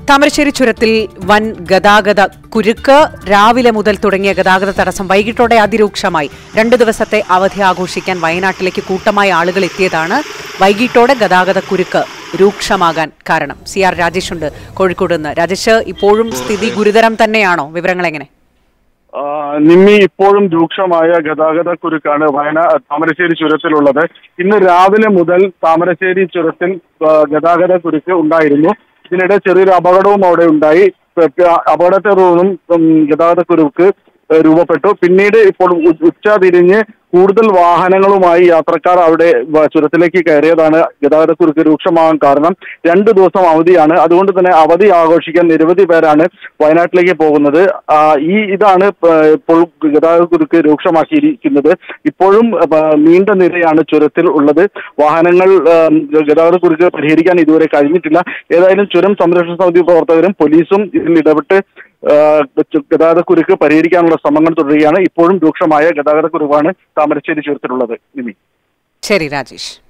താമരശ്ശേരി ചുരത്തിൽ വൻ ഗതാഗത കുരുക്ക് രാവിലെ മുതൽ തുടങ്ങിയ ഗതാഗത തടസ്സം വൈകിട്ടോടെ അതിരൂക്ഷമായി രണ്ട് ദിവസത്തെ അവധി ആഘോഷിക്കാൻ വയനാട്ടിലേക്ക് കൂട്ടമായ ആളുകൾ എത്തിയതാണ് വൈകിട്ടോടെ ഗതാഗത കുരുക്ക് രൂക്ഷമാകാൻ കാരണം സി ആർ രാജേഷ് ഉണ്ട് കോഴിക്കോട് നിന്ന് രാജേഷ് ഇപ്പോഴും സ്ഥിതി ഗുരുതരം തന്നെയാണോ വിവരങ്ങൾ എങ്ങനെ ആ, നിമ്മി ഇപ്പോഴും രൂക്ഷമായ ഗതാഗത കുരുക്കാണ് വയനാ താമരശ്ശേരി ചുരത്തിലുള്ളത് ഇന്ന് രാവിലെ മുതൽ താമരശ്ശേരി ചുരത്തിൽ ആ, ഗതാഗത കുരുക്ക് ഉണ്ടായിരുന്നു ഇതിനിടെ ചെറിയൊരു അപകടവും അവിടെ ഉണ്ടായി പ- പ- അപകടത്തെ തുടർന്നും ഉം, ഗതാഗത കുരുക്ക് ഏഹ്, രൂപപ്പെട്ടു പിന്നീട് ഇപ്പോൾ ഉ- ഉച്ച തിരിഞ്ഞ് കൂടുതൽ വാഹനങ്ങളുമായി യാത്രക്കാർ അവിടെ വ- ചുരത്തിലേക്ക് കയറിയതാണ് ഗതാഗത കുരുക്ക് രൂക്ഷമാകാൻ കാരണം രണ്ടു ദിവസം അവധിയാണ് അതുകൊണ്ട് തന്നെ അവധി ആഘോഷിക്കാൻ നിരവധി പേരാണ് വയനാട്ടിലേക്ക് പോകുന്നത് ആ, ഈ ഇതാണ് പ- ഇപ്പോൾ ഗതാഗത കുരുക്ക് രൂക്ഷമാക്കിയിരിക്കുന്നത് ഇപ്പോഴും പ- നീണ്ട നിരയാണ് ചുരത്തിൽ ഉള്ളത് വാഹനങ്ങൾ ആ, ഗതാഗത കുരുക്ക് പരിഹരിക്കാൻ ഇതുവരെ കഴിഞ്ഞിട്ടില്ല ഏതായാലും ചുരം സംരക്ഷണ സമിതി പ്രവർത്തകരും പോലീസും ഇതിൽ ഇടപെട്ട് ആ, ഗതാഗത കുരുക്ക് പരിഹരിക്കാനുള്ള ശ്രമങ്ങൾ തുടരുകയാണ് ഇപ്പോഴും രൂക്ഷമായ ഗതാഗത കുരുക്കാണ് താമരശ്ശേരി ചുരത്തിലുള്ളത് നിമി ശരി രാജേഷ്